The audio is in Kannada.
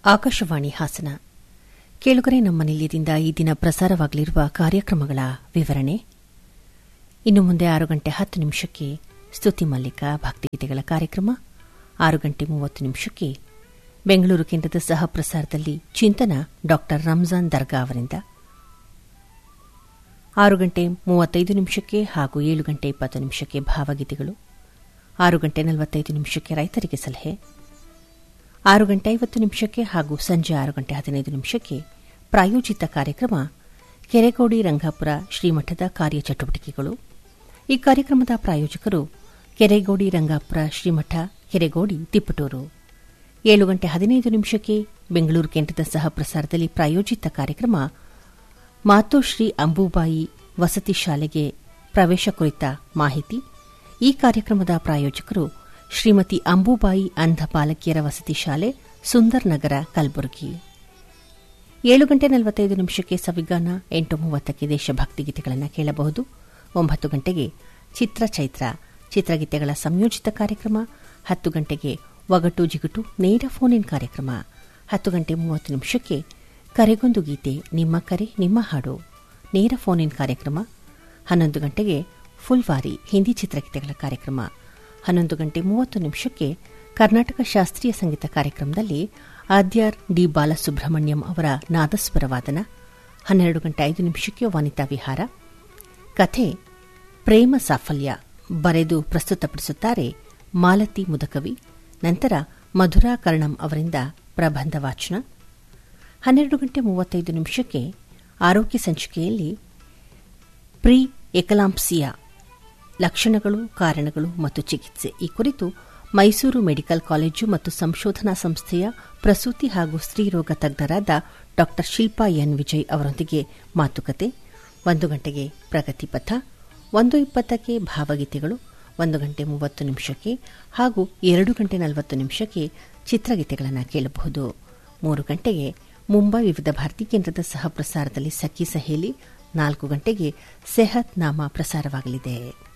ಆಕಾಶವಾಣಿ ಹಾಸನ ಕೇಳುಗರೆ ನಮ್ಮ ನಿಲಯದಿಂದ ಈ ದಿನ ಪ್ರಸಾರವಾಗಲಿರುವ ಕಾರ್ಯಕ್ರಮಗಳ ವಿವರಣೆ ಇನ್ನು ಮುಂದೆ ಆರು ಗಂಟೆ ಹತ್ತು ನಿಮಿಷಕ್ಕೆ ಸ್ತುತಿ ಮಲ್ಲಿಕ ಭಕ್ತಿಗೀತೆಗಳ ಕಾರ್ಯಕ್ರಮ ಆರು ಗಂಟೆ ಮೂವತ್ತು ನಿಮಿಷಕ್ಕೆ ಬೆಂಗಳೂರು ಕೇಂದ್ರದ ಸಹ ಪ್ರಸಾರದಲ್ಲಿ ಚಿಂತನ ಡಾ ರಂಜಾನ್ ದರ್ಗಾ ಅವರಿಂದ ಆರು ಗಂಟೆ ಮೂವತ್ತೈದು ನಿಮಿಷಕ್ಕೆ ಹಾಗೂ ಏಳು ಗಂಟೆ ಇಪ್ಪತ್ತು ನಿಮಿಷಕ್ಕೆ ಭಾವಗೀತೆಗಳು ಆರು ಗಂಟೆ ನಲವತ್ತೈದು ನಿಮಿಷಕ್ಕೆ ರೈತರಿಗೆ ಸಲಹೆ ಆರು ಗಂಟೆ ಐವತ್ತು ನಿಮಿಷಕ್ಕೆ ಹಾಗೂ ಸಂಜೆ ಆರು ಗಂಟೆ ಹದಿನೈದು ನಿಮಿಷಕ್ಕೆ ಪ್ರಾಯೋಜಿತ ಕಾರ್ಯಕ್ರಮ ಕೆರೆಗೋಡಿ ರಂಗಾಪುರ ಶ್ರೀಮಠದ ಕಾರ್ಯಚಟುವಟಿಕೆಗಳು ಈ ಕಾರ್ಯಕ್ರಮದ ಪ್ರಾಯೋಜಕರು ಕೆರೆಗೋಡಿ ರಂಗಾಪುರ ಶ್ರೀಮಠ ಕೆರೆಗೋಡಿ ತಿಪ್ಪಟೂರು ಏಳು ಗಂಟೆ ಹದಿನೈದು ನಿಮಿಷಕ್ಕೆ ಬೆಂಗಳೂರು ಕೇಂದ್ರದ ಸಹ ಪ್ರಸಾರದಲ್ಲಿ ಪ್ರಾಯೋಜಿತ ಕಾರ್ಯಕ್ರಮ ಮಾತೋಶ್ರೀ ಅಂಬುಬಾಯಿ ವಸತಿ ಶಾಲೆಗೆ ಪ್ರವೇಶ ಕುರಿತ ಮಾಹಿತಿ ಈ ಕಾರ್ಯಕ್ರಮದ ಪ್ರಾಯೋಜಕರು ಶ್ರೀಮತಿ ಅಂಬುಬಾಯಿ ಅಂಧ ಬಾಲಕಿಯರ ವಸತಿ ಶಾಲೆ ಸುಂದರ್ ನಗರ ಕಲಬುರಗಿ ಏಳು ಗಂಟೆ ನಲವತ್ತೈದು ನಿಮಿಷಕ್ಕೆ ಸವಿಗಾನ ಎಂಟು ಮೂವತ್ತಕ್ಕೆ ದೇಶಭಕ್ತಿ ಗೀತೆಗಳನ್ನು ಕೇಳಬಹುದು ಒಂಬತ್ತು ಗಂಟೆಗೆ ಚಿತ್ರಚೈತ್ರ ಚಿತ್ರಗೀತೆಗಳ ಸಂಯೋಜಿತ ಕಾರ್ಯಕ್ರಮ ಹತ್ತು ಗಂಟೆಗೆ ಒಗಟು ಜಿಗುಟು ನೇರ ಫೋನ್ ಇನ್ ಕಾರ್ಯಕ್ರಮ ಹತ್ತು ಗಂಟೆ ಮೂವತ್ತು ನಿಮಿಷಕ್ಕೆ ಕರೆಗೊಂದು ಗೀತೆ ನಿಮ್ಮ ಕರೆ ನಿಮ್ಮ ಹಾಡು ನೇರ ಫೋನ್ ಇನ್ ಕಾರ್ಯಕ್ರಮ ಹನ್ನೊಂದು ಗಂಟೆಗೆ ಫುಲ್ವಾರಿ ಹಿಂದಿ ಚಿತ್ರಗೀತೆಗಳ ಕಾರ್ಯಕ್ರಮ ಹನ್ನೊಂದು ಗಂಟೆ ಮೂವತ್ತು ನಿಮಿಷಕ್ಕೆ ಕರ್ನಾಟಕ ಶಾಸ್ತ್ರೀಯ ಸಂಗೀತ ಕಾರ್ಯಕ್ರಮದಲ್ಲಿ ಆದ್ಯಾರ್ ಡಿ ಬಾಲಸುಬ್ರಹ್ಮಣ್ಯಂ ಅವರ ನಾದಸ್ವರ ವಾದನ ಹನ್ನೆರಡು ಗಂಟೆ ಐದು ನಿಮಿಷಕ್ಕೆ ವನಿತಾ ವಿಹಾರ ಕಥೆ ಪ್ರೇಮ ಸಾಫಲ್ಯ ಬರೆದು ಪ್ರಸ್ತುತಪಡಿಸುತ್ತಾರೆ ಮಾಲತಿ ಮುದಕವಿ ನಂತರ ಮಧುರಾ ಕರ್ಣಂ ಅವರಿಂದ ಪ್ರಬಂಧ ವಾಚನ ಹನ್ನೆರಡು ಗಂಟೆ ಮೂವತ್ತೈದು ನಿಮಿಷಕ್ಕೆ ಆರೋಗ್ಯ ಸಂಚಿಕೆಯಲ್ಲಿ ಪ್ರೀ ಎಕಲಾಂಪ್ಸಿಯಾ ಲಕ್ಷಣಗಳು ಕಾರಣಗಳು ಮತ್ತು ಚಿಕಿತ್ಸೆ ಈ ಕುರಿತು ಮೈಸೂರು ಮೆಡಿಕಲ್ ಕಾಲೇಜು ಮತ್ತು ಸಂಶೋಧನಾ ಸಂಸ್ಥೆಯ ಪ್ರಸೂತಿ ಹಾಗೂ ಸ್ತ್ರೀರೋಗ ತಜ್ಞರಾದ ಡಾ ಶಿಲ್ಪಾ ಎನ್ ವಿಜಯ್ ಅವರೊಂದಿಗೆ ಮಾತುಕತೆ ಒಂದು ಗಂಟೆಗೆ ಪ್ರಗತಿಪಥ ಒಂದು ಇಪ್ಪತ್ತಕ್ಕೆ ಭಾವಗೀತೆಗಳು ಒಂದು ಗಂಟೆ ಮೂವತ್ತು ನಿಮಿಷಕ್ಕೆ ಹಾಗೂ ಎರಡು ಗಂಟೆ ನಲವತ್ತು ನಿಮಿಷಕ್ಕೆ ಚಿತ್ರಗೀತೆಗಳನ್ನು ಕೇಳಬಹುದು ಮೂರು ಗಂಟೆಗೆ ಮುಂಬೈ ವಿವಿಧ ಭಾರತಿ ಕೇಂದ್ರದ ಸಹ ಪ್ರಸಾರದಲ್ಲಿ ಸಖಿ ಸಹೇಲಿ ನಾಲ್ಕು ಗಂಟೆಗೆ ಸೆಹತ್ ನಾಮ ಪ್ರಸಾರವಾಗಲಿದೆ